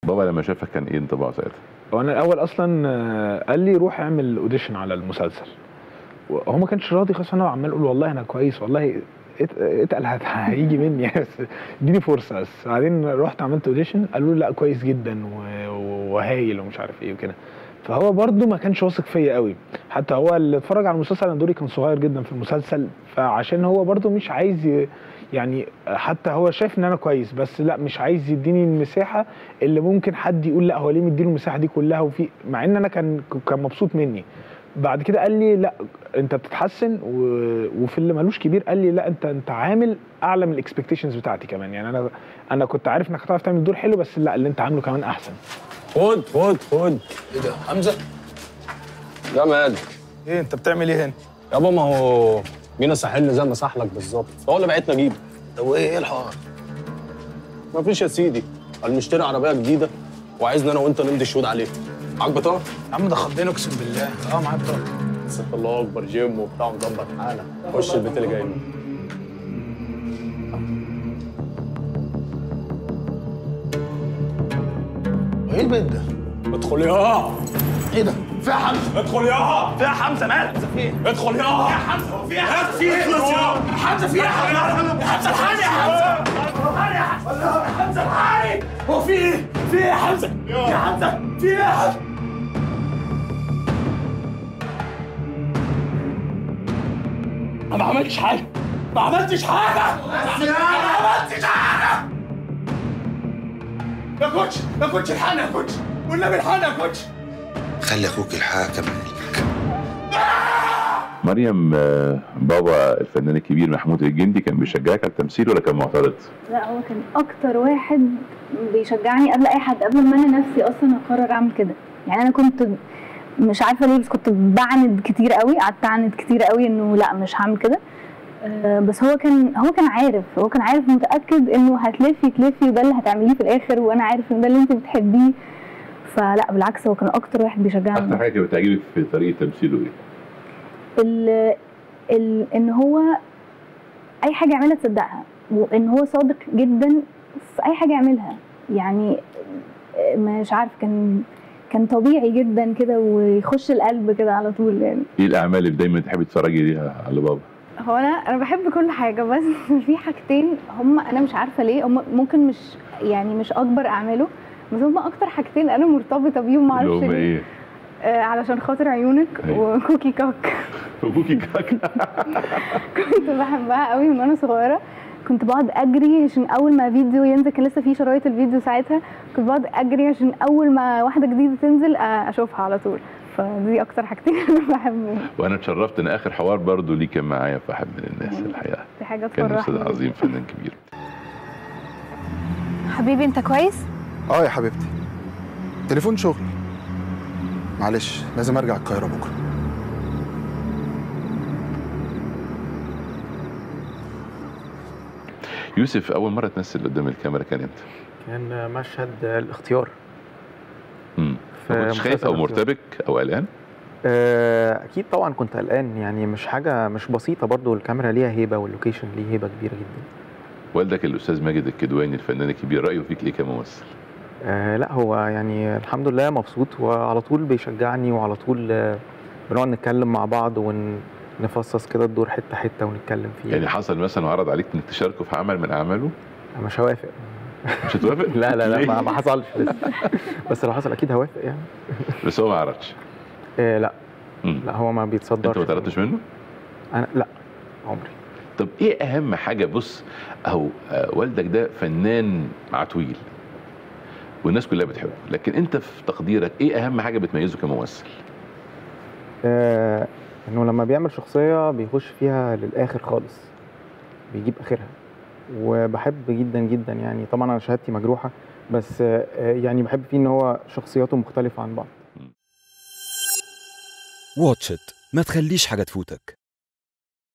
بابا لما شافك كان ايه انطباعه ساعتها؟ وانا الاول اصلا آه، قال لي روح اعمل اوديشن على المسلسل وهو ما كانش راضي خالص انا عمال اقول والله انا كويس والله ات- اتقل هت- هيجي مني بس اديني فرصه بس بعدين رحت عملت اوديشن قالوا لي لا كويس جدا و- وهايل ومش عارف ايه وكده فهو برضو ما كانش واثق فيا قوي حتى هو اللي اتفرج على المسلسل انا دوري كان صغير جدا في المسلسل فعشان هو برضو مش عايز ي- يعني حتى هو شايف ان انا كويس بس لا مش عايز يديني المساحه اللي ممكن حد يقول لا هو ليه مديله المساحه دي كلها وفي مع ان انا كان كان مبسوط مني بعد كده قال لي لا انت بتتحسن و... وفي اللي ملوش كبير قال لي لا انت انت عامل اعلى من الاكسبكتيشنز بتاعتي كمان يعني انا انا كنت عارف انك هتعرف تعمل دور حلو بس لا اللي انت عامله كمان احسن خد خد خد ايه ده حمزه يا مالك ايه انت بتعمل ايه هنا يابا ما هو مينا ساحلني زي ما سحلك بالظبط هو اللي بعتنا اجيبه طب وايه ايه الحوار ما فيش يا سيدي قال مشتري عربيه جديده وعايزنا انا وانت نمضي الشهود عليها معاك بطاقه يا عم ده خضين اقسم بالله اه معايا بطاقه ست الله اكبر جيم وبتاع مظبط حالك خش البيت اللي جاي منه ايه البيت ده ادخل يا ايه ده فيها حمزه ادخل يا فيها حمزه مالك حمزه فين ادخل يا حمزه فيها حمزه فيها حمزه حمزه فيها حمزه حمزه الحقني يا حمزه الحقني يا حمزه حمزه الحقني هو في ايه في ايه يا حمزه يا حمزه في ايه يا حمزه انا ما عملتش حاجه ما عملتش حاجه ما عملتش حاجه يا كوتش يا كوتش الحقني يا كوتش والنبي الحقني يا كوتش خلي اخوك الحاكم مالك مريم آه، بابا الفنان الكبير محمود الجندي كان بيشجعك على التمثيل ولا كان معترض؟ لا هو كان اكتر واحد بيشجعني قبل اي حد قبل ما انا نفسي اصلا اقرر اعمل كده يعني انا كنت مش عارفه ليه بس كنت بعند كتير قوي قعدت اعند كتير قوي انه لا مش هعمل كده آه، بس هو كان هو كان عارف هو كان عارف متاكد انه هتلفي تلفي وده اللي هتعمليه في الاخر وانا عارف ان ده اللي انت بتحبيه فلا بالعكس هو كان اكتر واحد بيشجعني اكتر حاجه كانت بتعجبك في طريقه تمثيله ايه؟ ال ال ان هو اي حاجه يعملها تصدقها وان هو صادق جدا في اي حاجه يعملها يعني مش عارف كان كان طبيعي جدا كده ويخش القلب كده على طول يعني ايه الاعمال اللي دايما تحبي تتفرجي ليها على بابا؟ هو انا انا بحب كل حاجه بس في حاجتين هم انا مش عارفه ليه هم ممكن مش يعني مش اكبر اعماله بس هم اكتر حاجتين انا مرتبطه بيهم اللي معرفش هم ليه ايه؟ آه علشان خاطر عيونك أيوة. وكوكي كوك كوكي كاكا كنت بحبها قوي من وانا صغيره كنت بقعد اجري عشان اول ما فيديو ينزل كان لسه في شرايط الفيديو ساعتها كنت بقعد اجري عشان اول ما واحده جديده تنزل آه، اشوفها على طول فدي اكتر حاجتين انا بحبهم وانا اتشرفت ان اخر حوار برضو ليه كان معايا في احد من الناس الحقيقه دي حاجه كان استاذ تفرحني عظيم فنان كبير حبيبي انت كويس اه يا حبيبتي تليفون شغل معلش لازم ارجع القاهره بكره يوسف اول مره تمثل قدام الكاميرا كان امتى؟ كان مشهد الاختيار امم في ما كنتش خايف مسلسل او الاختيار. مرتبك او قلقان؟ آه، اكيد طبعا كنت قلقان يعني مش حاجه مش بسيطه برضو الكاميرا ليها هيبه واللوكيشن ليه هيبه كبيره جدا والدك الاستاذ ماجد الكدواني الفنان الكبير رايه فيك ايه كممثل؟ آه لا هو يعني الحمد لله مبسوط وعلى طول بيشجعني وعلى طول آه بنقعد نتكلم مع بعض ونفصص كده الدور حته حته ونتكلم فيه يعني حصل مثلا وعرض عليك انك تشاركه في عمل من اعماله أنا مش هوافق مش هتوافق؟ لا لا لا ليه؟ ما, ما حصلش لسه بس لو حصل اكيد هوافق يعني بس هو ما عرضش آه لا مم. لا هو ما بيتصدرش انت ما طلبتش منه؟ انا لا عمري طب ايه اهم حاجه بص اهو آه، والدك ده فنان عتويل والناس كلها بتحبه لكن انت في تقديرك ايه اهم حاجه بتميزه كممثل آه انه لما بيعمل شخصيه بيخش فيها للاخر خالص بيجيب اخرها وبحب جدا جدا يعني طبعا انا شهادتي مجروحه بس آه يعني بحب فيه ان هو شخصياته مختلفه عن بعض واتش إت ما تخليش حاجة تفوتك